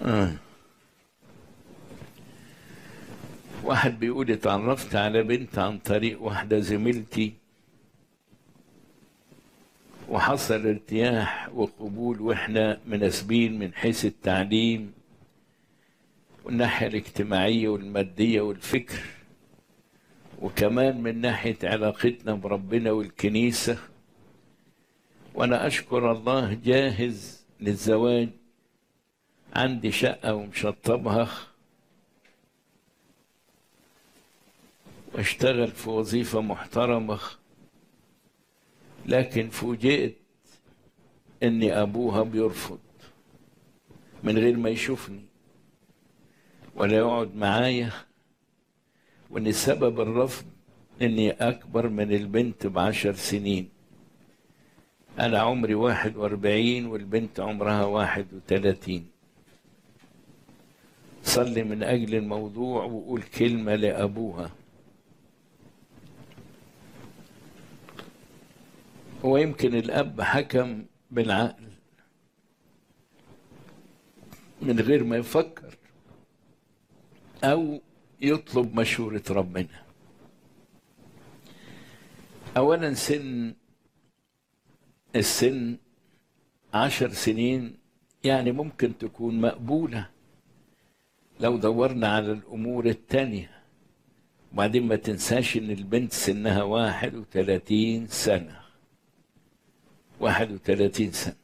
آه. واحد بيقول اتعرفت على بنت عن طريق واحدة زميلتي وحصل ارتياح وقبول واحنا مناسبين من حيث التعليم والناحية الاجتماعية والمادية والفكر وكمان من ناحية علاقتنا بربنا والكنيسة وأنا أشكر الله جاهز للزواج عندي شقة ومشطبها واشتغل في وظيفة محترمة لكن فوجئت ان ابوها بيرفض من غير ما يشوفني ولا يقعد معايا وان سبب الرفض اني اكبر من البنت بعشر سنين انا عمري واحد واربعين والبنت عمرها واحد وثلاثين صلي من اجل الموضوع وقول كلمة لابوها هو يمكن الأب حكم بالعقل من غير ما يفكر أو يطلب مشورة ربنا أولا سن السن عشر سنين يعني ممكن تكون مقبولة لو دورنا على الأمور التانية وبعدين ما تنساش إن البنت سنها واحد وثلاثين سنة 31 سنة